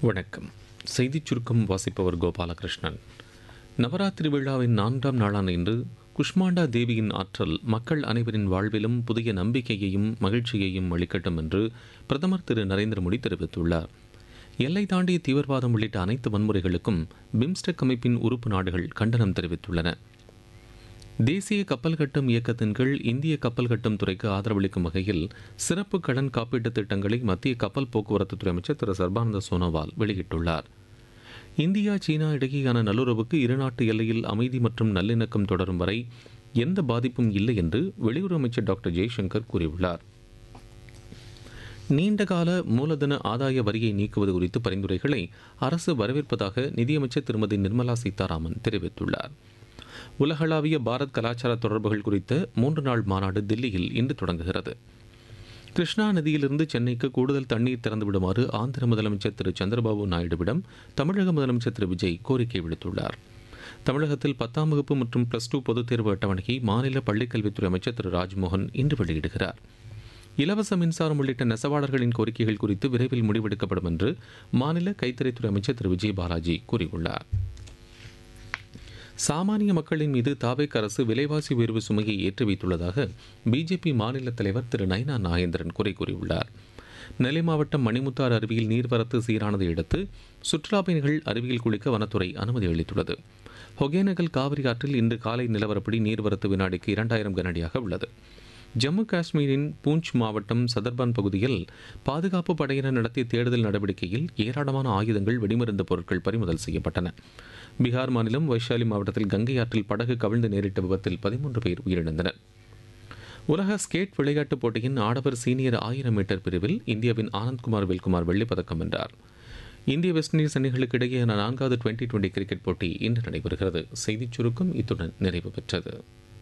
வணக்கம் செய்திச் சுருக்கம் வாசிப்பவர் கோபாலகிருஷ்ணன் நவராத்திரி விழாவின் நான்காம் நாளான இன்று குஷ்மாண்டா தேவியின் ஆற்றல் மக்கள் அனைவரின் வாழ்விலும் புதிய நம்பிக்கையையும் மகிழ்ச்சியையும் அளிக்கட்டும் என்று பிரதமர் திரு நரேந்திர மோடி தெரிவித்துள்ளார் எல்லை தாண்டிய தீவிரவாதம் உள்ளிட்ட அனைத்து வன்முறைகளுக்கும் பிம்ஸ்டெக் அமைப்பின் உறுப்பு நாடுகள் கண்டனம் தெரிவித்துள்ளன தேசிய கப்பல் கட்டும் இயக்கத்தின் கீழ் இந்திய கப்பல் கட்டும் துறைக்கு ஆதரவளிக்கும் வகையில் சிறப்பு கடன் காப்பீட்டுத் திட்டங்களை மத்திய கப்பல் போக்குவரத்து துறை அமைச்சர் திரு சர்பானந்த சோனோவால் வெளியிட்டுள்ளார் இந்தியா சீனா இடையேயான நல்லுறவுக்கு இருநாட்டு எல்லையில் அமைதி மற்றும் நல்லிணக்கம் தொடரும் வரை எந்த பாதிப்பும் இல்லை என்று வெளியுறவு அமைச்சர் டாக்டர் ஜெய்சங்கர் கூறியுள்ளார் நீண்டகால மூலதன ஆதாய வரியை நீக்குவது குறித்து பரிந்துரைகளை அரசு வரவேற்பதாக நிதியமைச்சர் திருமதி நிர்மலா சீதாராமன் தெரிவித்துள்ளார் உலகளாவிய பாரத் கலாச்சார தொடர்புகள் குறித்த மூன்று நாள் மாநாடு தில்லியில் இன்று தொடங்குகிறது கிருஷ்ணா நதியிலிருந்து சென்னைக்கு கூடுதல் தண்ணீர் திறந்துவிடுமாறு ஆந்திர முதலமைச்சர் திரு சந்திரபாபு நாயுடுவிடம் தமிழக முதலமைச்சர் திரு விஜய் கோரிக்கை விடுத்துள்ளார் தமிழகத்தில் பத்தாம் வகுப்பு மற்றும் பிளஸ் டூ பொதுத் தேர்வு அட்டவணையை மாநில பள்ளிக்கல்வித்துறை அமைச்சர் திரு ராஜ்மோகன் இன்று வெளியிடுகிறார் இலவச மின்சாரம் உள்ளிட்ட நெசவாளர்களின் கோரிக்கைகள் குறித்து விரைவில் முடிவெடுக்கப்படும் என்று மாநில கைத்தறித்துறை அமைச்சர் திரு விஜய் பாலாஜி கூறியுள்ளார் சாமானிய மக்களின் மீது தாவேக் அரசு விலைவாசி உயர்வு சுமையை ஏற்றி வைத்துள்ளதாக பிஜேபி மாநில தலைவர் திரு நைனா நாகேந்திரன் குறை கூறியுள்ளார் நெல்லை மாவட்டம் மணிமுத்தாறு அருவியில் நீர்வரத்து சீரானதை அடுத்து சுற்றுலா பயணிகள் அருவியில் குளிக்க வனத்துறை அனுமதி அளித்துள்ளது ஒகேனகல் காவிரி ஆற்றில் இன்று காலை நிலவரப்படி நீர்வரத்து வினாடிக்கு இரண்டாயிரம் கனடியாக உள்ளது ஜம்மு காஷ்மீரின் பூஞ்ச் மாவட்டம் சதர்பான் பகுதியில் பாதுகாப்பு படையினர் நடத்திய தேடுதல் நடவடிக்கையில் ஏராளமான ஆயுதங்கள் வெடிமருந்து பொருட்கள் பறிமுதல் செய்யப்பட்டன பீகார் மாநிலம் வைஷாலி மாவட்டத்தில் கங்கை ஆற்றில் படகு கவிழ்ந்து நேரிட்ட விபத்தில் பதிமூன்று பேர் உயிரிழந்தனர் உலக ஸ்கேட் விளையாட்டுப் போட்டியின் ஆடவர் சீனியர் ஆயிரம் மீட்டர் பிரிவில் இந்தியாவின் ஆனந்த்குமார் வெல்குமார் வெள்ளிப்பதக்கம் வென்றார் இந்திய வெஸ்ட் இண்டீஸ் அணிகளுக்கு இடையேயான நான்காவது டுவெண்டி டுவெண்டி கிரிக்கெட் போட்டி இன்று நடைபெறுகிறது செய்திச் சுருக்கம் இத்துடன் நிறைவு பெற்றது